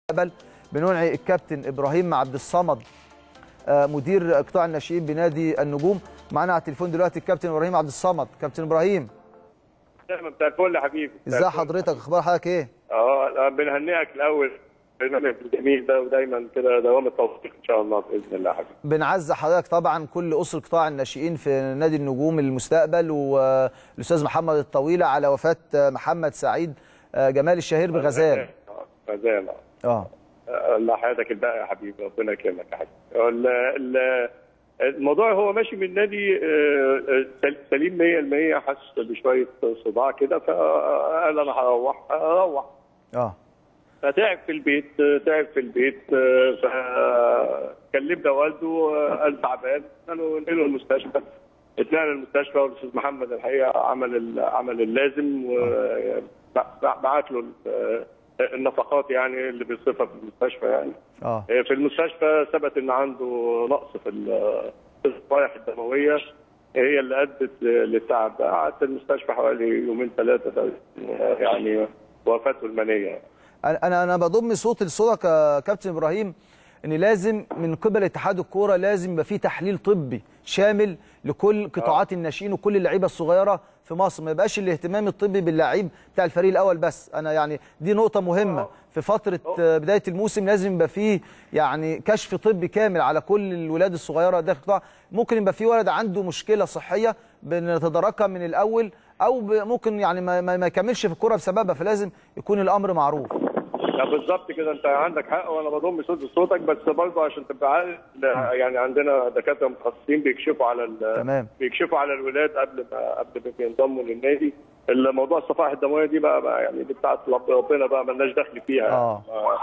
المستقبل بنوعي الكابتن ابراهيم عبد الصمد آه، مدير قطاع الناشئين بنادي النجوم معانا على التليفون دلوقتي الكابتن ابراهيم عبد الصمد كابتن ابراهيم دايما بتاع الفل يا حبيبي بتاع ازاي الفل. حضرتك اخبار حضرتك ايه اه بنهنئك الاول برنامج الجميل ده ودايما كده دوام التوفيق ان شاء الله باذن الله يا حبيبي بنعز حضرتك طبعا كل اسر قطاع الناشئين في نادي النجوم المستقبل والاستاذ محمد الطويله على وفاه محمد سعيد آه، جمال الشهير بغزال آه، غزال آه. اه آه، الله حياتك الباقي يا حبيبي ربنا يكرمك يا حبيبي ال- ال- الموضوع هو ماشي من نادي آه، آه، سل- سليم 100% حاسس بشويه صداع كده فقال انا هروح اروح اه فتعب في البيت تعب في البيت فكلمنا والده قال تعبان قالوا نقله المستشفى اتنقل المستشفى والاستاذ محمد الحقيقه عمل ال- عمل اللازم وبعت له ال- النفقات يعني اللي بيصرفها في المستشفى يعني اه في المستشفى ثبت ان عنده نقص في ال- في الصفائح الدمويه هي اللي ادت للتعب ده قعد في المستشفى حوالي يومين ثلاثه يعني وفاته المنيه انا انا أنا بضم صوتي لصوتك يا كابتن ابراهيم ان لازم من قبل اتحاد الكوره لازم يبقى في تحليل طبي شامل لكل قطاعات الناشئين وكل اللعيبه الصغيره في مصر ما يبقاش الاهتمام الطبي باللعيب بتاع الفريق الاول بس انا يعني دي نقطه مهمه في فتره آه، بدايه الموسم لازم يبقى فيه يعني كشف طبي كامل على كل الولاد الصغيره داخل القطاع ممكن يبقى في ولد عنده مشكله صحيه بنتداركها من الاول او ب- ممكن يعني ما, ما ما يكملش في الكوره بسببها فلازم يكون الامر معروف لا بالظبط كده انت عندك حق وانا بضم صوت صوتك بس برضه عشان تبقى عارف لا، يعني عندنا دكاتره متخصصين بيكشفوا على ال- تمام. بيكشفوا على الولاد قبل ما قبل ما بينضموا للنادي الموضوع الصفائح الدمويه دي بقى, بقى يعني دي بتاعت رب- ربنا بقى ملناش دخل فيها آه.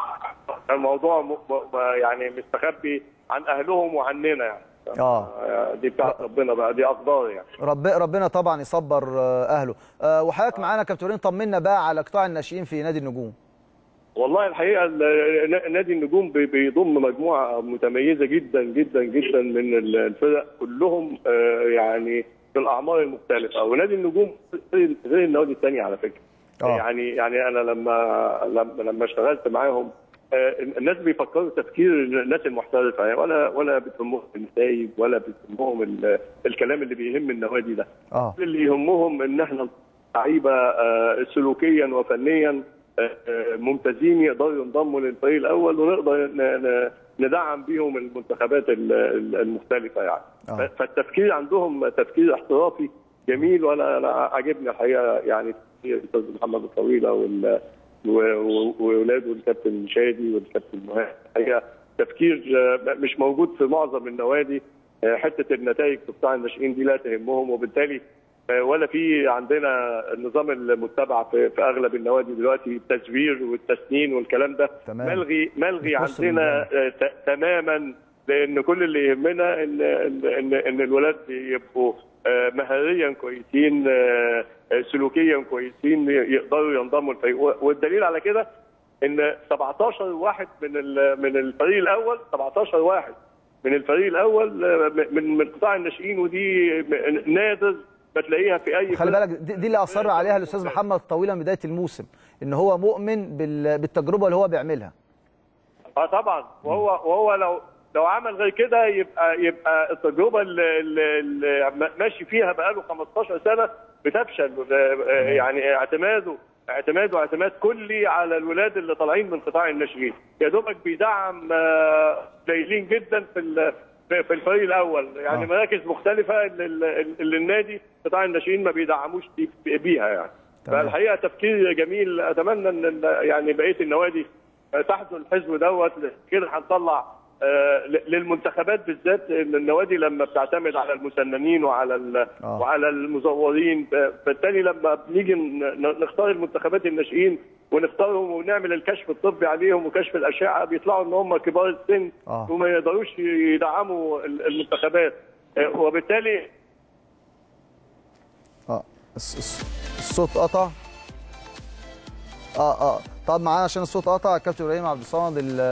آه. الموضوع م... م... يعني مستخبي عن اهلهم وعننا يعني اه آه، دي بتاعت ربنا بقى دي اقدار يعني رب ربنا طبعا يصبر آه، اهله آه، وحضرتك معانا يا كابتن ابراهيم طمنا بقى على قطاع الناشئين في نادي النجوم والله الحقيقه ال- نادي النجوم بي- بيضم مجموعه متميزه جدا جدا جدا من ال- الفرق كلهم آه، يعني في الاعمار المختلفه ونادي النجوم غير غير النوادي الثانيه على فكره آه. يعني يعني انا لما لما لما اشتغلت معاهم آه، الناس بيفكروا تفكير الناس المحترفه يعني ولا ولا بتهمهم النتائج ولا بتهمهم ال- الكلام اللي بيهم النوادي ده اه كل اللي يهمهم ان احنا لعيبه آه، سلوكيا وفنيا آه، آه، ممتازين يقدروا ينضموا للفريق الاول ونقدر ن- ن- ندعم بيهم المنتخبات ال- ال- المختلفه يعني آه. ف- فالتفكير عندهم تفكير احترافي جميل وانا انا عاجبني الحقيقه يعني تفكير الاستاذ محمد الطويله وال و- و- واولاده الكابتن شادي والكابتن مهاب الحقيقه تفكير آه، مش موجود في معظم النوادي آه، حته النتائج في قطاع الناشئين دي لا تهمهم وبالتالي آه، ولا في عندنا النظام المتبع في, في اغلب النوادي دلوقتي التزوير والتسنين والكلام ده تمام. ملغي ملغي بص عندنا آه، ت- تماما لان كل اللي يهمنا ان ان ان, إن الولاد يبقوا آه، مهاريا كويسين آه، آه، سلوكيا كويسين يقدروا ينضموا الفريق والدليل على كده ان 17 واحد من ال- من الفريق الاول 17 واحد من الفريق الاول آه، من من قطاع الناشئين ودي نادر ما تلاقيها في اي خلي فرق. بالك دي, دي اللي اصر عليها الاستاذ محمد طويله من بدايه الموسم ان هو مؤمن بال- بالتجربه اللي هو بيعملها اه طبعا وهو وهو لو لو عمل غير كده يبقى يبقى التجربه اللي, اللي اللي ماشي فيها بقاله 15 سنه بتفشل آه، يعني اعتماده اعتماده اعتماد كلي على الولاد اللي طالعين من قطاع الناشئين يا دوبك بيدعم آه، قليلين جدا في ال- في في الفريق الاول يعني آه. مراكز مختلفه اللي, اللي اللي النادي قطاع الناشئين ما بيدعموش بي- بيها يعني تمام. فالحقيقه تفكير جميل اتمنى ان ال- يعني بقيه النوادي تحت الحزب دوت كده هنطلع آه، ل- للمنتخبات بالذات إن النوادي لما بتعتمد على المسننين وعلى ال- آه. وعلى المزورين ف- فبالتالي لما بنيجي ن- نختار المنتخبات الناشئين ونختارهم ونعمل الكشف الطبي عليهم وكشف الاشعه بيطلعوا ان هم كبار السن آه. وما يقدروش يدعموا ال- المنتخبات آه، وبالتالي اه الص- الص- الصوت قطع اه اه طب معانا عشان الصوت قطع الكابتن ابراهيم عبد الصمد ال-